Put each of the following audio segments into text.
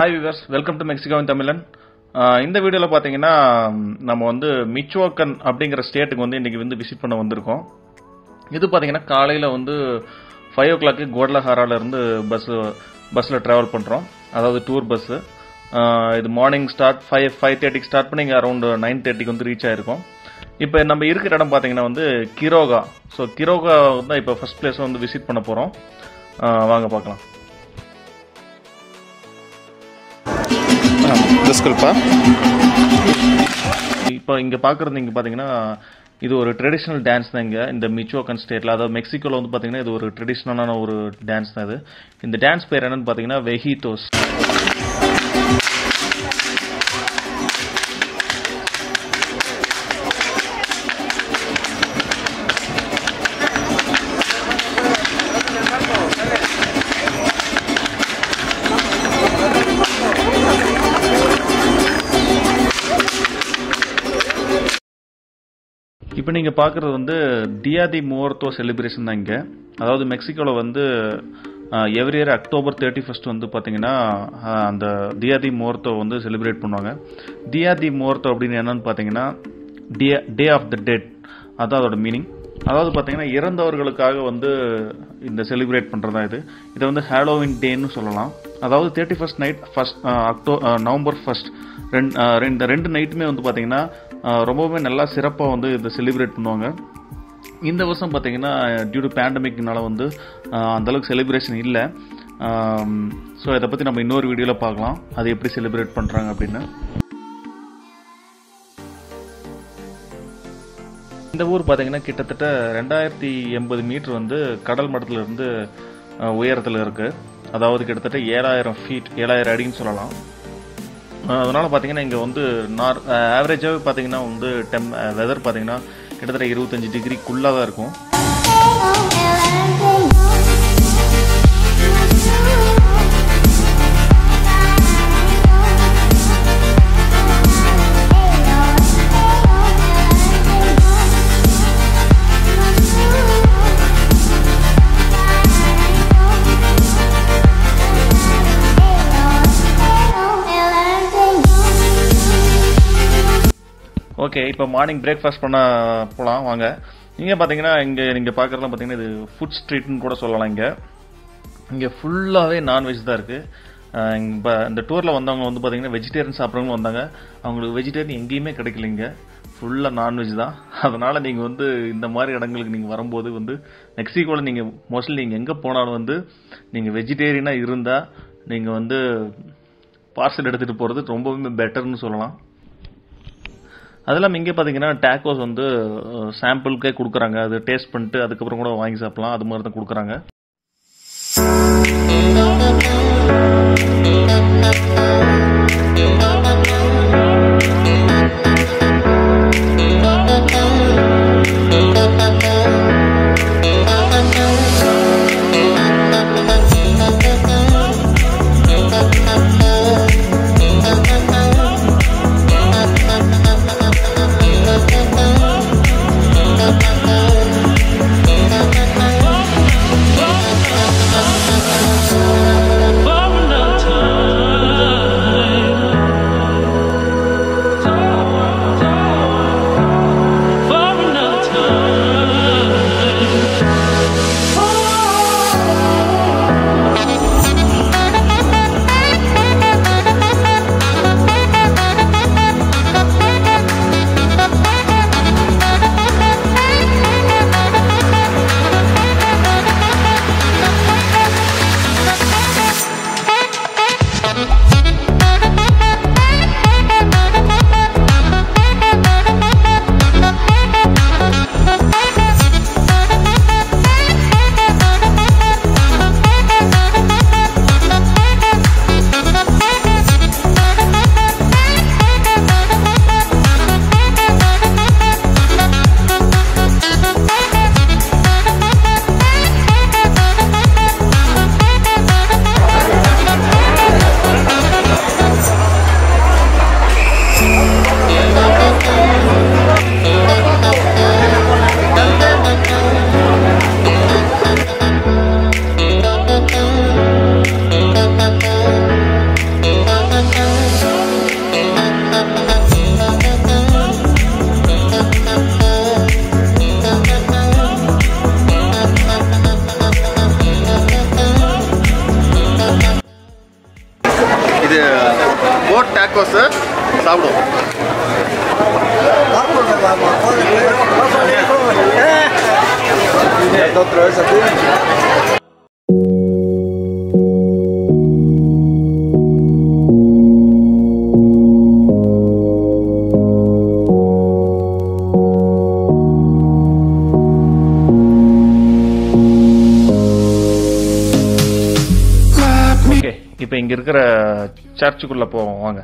Hi viewers welcome to மெக்சிகோவின் தமிழன் ஆஹ் இந்த வீடியோவில் பார்த்தீங்கன்னா ம், நம்ம வந்து மிச்சுவாக்கன் அப்படிங்கிற ஸ்டேட்டுக்கு வந்து இன்னைக்கு வந்து விசிட் பண்ண வந்திருக்கோம் இது பார்த்தீங்கன்னா காலையில் வந்து ஃபைவ் ஓ கிளாக்கு இருந்து பஸ் பஸ்ஸில் ட்ராவல் பண்ணுறோம் அதாவது டூர் பஸ்ஸு இது மார்னிங் ஸ்டார்ட் ஃபைவ் ஃபைவ் தேர்ட்டிக்கு ஸ்டார்ட் பண்ணி இங்கே அரௌண்ட் நைன் தேர்ட்டிக்கு வந்து ரீச் ஆயிருக்கோம் இப்போ நம்ம இருக்கிற இடம் பார்த்தீங்கன்னா வந்து கிரோகா ஸோ கிரோகா தான் இப்போ ஃபர்ஸ்ட் பிளேஸ் வந்து விசிட் பண்ண போகிறோம் வாங்க பார்க்கலாம் Disculpa. இப்போ இங்கே பார்க்குறது இங்கே பார்த்தீங்கன்னா இது ஒரு ட்ரெடிஷ்னல் டான்ஸ் தான் இங்கே இந்த மிச்சோக்கன் ஸ்டேட்டில் அதாவது மெக்சிகோவில் வந்து பார்த்தீங்கன்னா இது ஒரு ட்ரெடிஷ்னலான ஒரு டான்ஸ் தான் இது இந்த டான்ஸ் பேர் என்னன்னு பார்த்தீங்கன்னா வெஹிதோஸ் இப்போ நீங்கள் பார்க்குறது வந்து டியாதி முகூர்த்தோ செலிப்ரேஷன் தான் இங்கே அதாவது மெக்சிகோவில் வந்து every year October thirty first வந்து பார்த்தீங்கன்னா ஆஹ், அந்த தியாதி முகூர்த்தோ வந்து செலிப்ரேட் பண்ணுவாங்க தியாதி முகூர்த்தோ அப்படின்னு என்னன்னு பார்த்தீங்கன்னா டே டே ஆஃப் த டெட் அதான் அதோட மீனிங் அதாவது பார்த்தீங்கன்னா இறந்தவர்களுக்காக வந்து இந்த செலிப்ரேட் பண்ணுறதா இது இதை வந்து ஹாலோவின் டேன்னு சொல்லலாம் அதாவது தேர்ட்டி ஃபர்ஸ்ட் நைட் ஃபர்ஸ்ட் அக்டோ நவம்பர் ஃபர்ஸ்ட் ரெண்டு அஹ், ரெண்டு ரெண்டு நைட்டுமே வந்து பார்த்தீங்கன்னா அஹ், ரொம்பவே நல்லா சிறப்பாக வந்து இதை செலிப்ரேட் பண்ணுவாங்க இந்த வருஷம் பார்த்தீங்கன்னா டியூ டு பேண்டமிக்னால வந்து அஹ், அந்த அளவுக்கு செலிப்ரேஷன் இல்லை ஸோ இதை பற்றி நம்ம இன்னொரு வீடியோவில் பார்க்கலாம் அது எப்படி செலிப்ரேட் பண்ணுறாங்க அப்படின்னு இந்த ஊர் பார்த்தீங்கன்னா கிட்டத்தட்ட ரெண்டாயிரத்தி எண்பது மீட்டர் வந்து கடல் மட்டத்துல இருந்து அஹ், உயரத்துல இருக்கு அதாவது கிட்டத்தட்ட ஏழாயிரம் ஃபீட் ஏழாயிரம் அடின்னு சொல்லலாம் அஹ், அதனால பார்த்தீங்கன்னா இங்கே வந்து நார் ஆவரேஜாகவே பார்த்தீங்கன்னா வந்து டெம் வெதர் பார்த்தீங்கன்னா கிட்டத்தட்ட இருபத்தஞ்சு டிகிரிக்குள்ளே தான் இருக்கும் ஓகே இப்போ மார்னிங் பிரேக்ஃபாஸ்ட் பண்ண போகலாம் வாங்க இங்கே பார்த்தீங்கன்னா இங்கே நீங்கள் பார்க்குறதுலாம் பார்த்தீங்கன்னா இது ஃபுட் ஸ்ட்ரீட்னு கூட சொல்லலாம் இங்கே இங்கே ஃபுல்லாகவே நான்வெஜ் தான் இருக்குது இப்போ இந்த டூரில் வந்தவங்க வந்து பார்த்தீங்கன்னா வெஜிடேரியன் சாப்பிட்றவங்க வந்தாங்க அவங்களுக்கு வெஜிடேரியன் எங்கேயுமே கிடைக்கல இங்கே ஃபுல்லாக நான்வெஜ் தான் அதனால் நீங்கள் வந்து இந்த மாதிரி இடங்களுக்கு நீங்கள் வரும்போது வந்து மெக்சிகோவில் நீங்கள் மோஸ்ட்லி நீங்கள் எங்கே போனாலும் வந்து நீங்கள் வெஜிடேரியனாக இருந்தால் நீங்கள் வந்து பார்சல் எடுத்துகிட்டு போகிறது ரொம்பவுமே பெட்டர்னு சொல்லலாம் அதெல்லாம் இங்கே பார்த்தீங்கன்னா டேக்கோஸ் வந்து சாம்பிளுக்கே கொடுக்குறாங்க அது டேஸ்ட் பண்ணிட்டு அதுக்கப்புறம் கூட வாங்கி சாப்பிடலாம் அது மாதிரி தான் கொடுக்குறாங்க கோஸு சாப்பிடுவோம் ஓகே இப்போ இங்க இருக்கிற சர்ச்சுக்குள்ள போவோம் வாங்க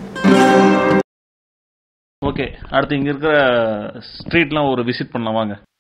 ஓகே அடுத்து இங்க இருக்கிற ஸ்ட்ரீட்லாம் ஒரு விசிட் பண்ணலாம் வாங்க